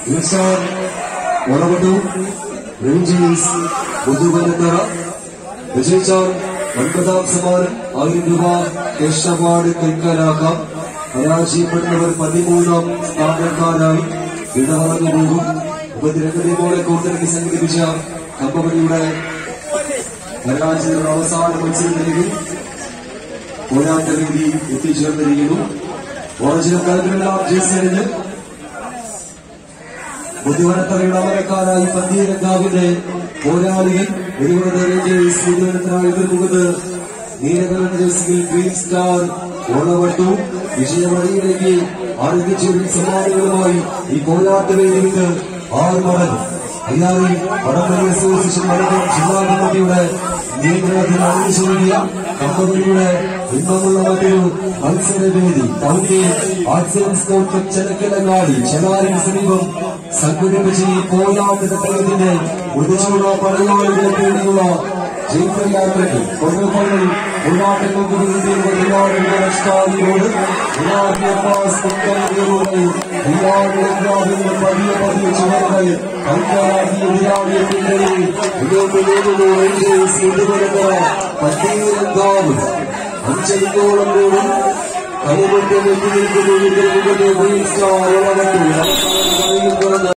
Insaan ഒളവട്ടു Rangers മുതുവനത്തറ വിജയിച്ചാൽ ഒൻപതാം സമ്മാനം ആയിരം രൂപ ക്യാഷ് അവാർഡ് കൈക്കാലാക്കാം പരാജയപ്പെടുന്നവർ പതിമൂന്നാം സ്ഥാനക്കാരായി ഇടവറഞ്ഞു പോകും ഉപതിരക്കതയോടെ കോർത്തിറക്കി സംഘടിപ്പിച്ച കമ്പനിയുടെ പരാജയങ്ങളുടെ അവസാന മത്സരത്തിലേക്ക് പോരാട്ട വേദി എത്തിച്ചേർന്നിരിക്കുന്നു ഒറിജിനൽ കളത്തിലെല്ലാം ജേഴ്സി അണിഞ്ഞ് ബുദ്ധിവനത്തറയുടെ അമരക്കാരായി പന്തീരങ്കാവിന്റെ പോരാളികൾ വെടിവരുടെ റേഞ്ചേഴ്സ് ബുദ്ധിവനത്തിനായി എതിർമുഖത്ത് നീലകലൻ ജേഴ്സിയിൽ ഗ്രീൻ സ്റ്റാർ ഓണവട്ടു വിജയമണിയിലേക്ക് ആരോഗ്യച്ചൂരിൽ സമ്മാനങ്ങളുമായി ഈ പോരാട്ട വേദിക്ക് ആറ് മടൽ അയ്യാറി വടംവലി അസോസിയേഷൻ മലപ്പുറം ജില്ലാ കമ്മിറ്റിയുടെ നിയന്ത്രണത്തിൽ അണിയിച്ചൊരുങ്ങിയ കമ്പനിയുടെ ഇമ്പമുള്ള മറ്റൊരു മത്സരവേദി county arts and sports Chenakkalangadi ചെലാരിന് സമീപം സംഘടിപ്പിച്ച ഈ പോരാട്ട ഘട്ടത്തിന്റെ ഉദിച്ചുള്ള പടയാളികളെ തേടിയുള്ള ജയിക്കയാത്രയ്ക്ക് കൊണ്ടുപോയി പോരാട്ടങ്ങൾ ഒരുപാട് നമസ്കാരിയോട് പതിയ പതിയ ചുവടുകൾ കൈകാരാക്കിയ എതിരാളിയെ പിന്നണിയിൽ മുന്നോട്ട് നീങ്ങുന്നു പത്തീരങ്കാവ് അഞ്ചലിക്കോളം പോലും കൈകൊണ്ട് വെട്ടി നിൽക്കുന്നു ഇതിൽ മുകളിൽ ഗ്രീൻ സ്റ്റാർ ഇളവട്ടു അവസാനം കളിയിൽ പിറന്ന